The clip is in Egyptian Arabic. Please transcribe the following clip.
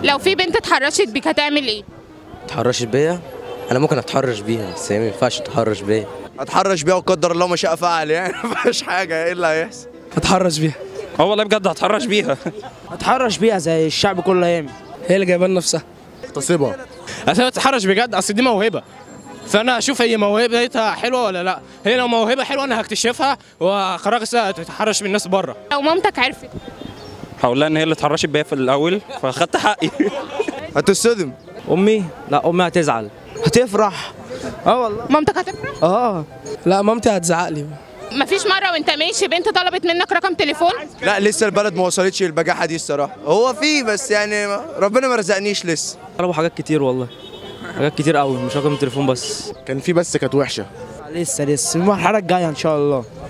لو في بنت اتحرشت بيك هتعمل ايه اتحرشت بيا انا ممكن اتحرش بيها بس هي ما ينفعش تتحرش بيا اتحرش بيها وقدر الله ما شاء فعل يعني ما فيهاش حاجه ايه اللي هيحصل اتحرش بيها اه والله بجد هتحرش بيها اتحرش بيها زي الشعب كله يعمل هي اللي جايبه نفسها اغتصبها انا اتحرش بجد اصل دي موهبه فانا اشوف هي موهبتها حلوه ولا لا هي لو موهبه حلوه انا هكتشفها وخرج تتحرش من الناس بره لو مامتك عرفت هقول لها ان هي اللي اتحرشت بيا في الاول فاخدت حقي هتصدم امي لا امي هتزعل هتفرح اه والله مامتك هتفرح اه لا مامتي هتزعق لي مفيش مره وانت ماشي بنت طلبت منك رقم تليفون لا لسه البلد ما وصلتش للبجاحه دي الصراحه هو في بس يعني ما- ربنا ما رزقنيش لسه طلبوا حاجات كتير والله حاجات كتير قوي مش رقم تليفون بس كان في بس كانت وحشه لسه لسه المرحله الجايه ان شاء الله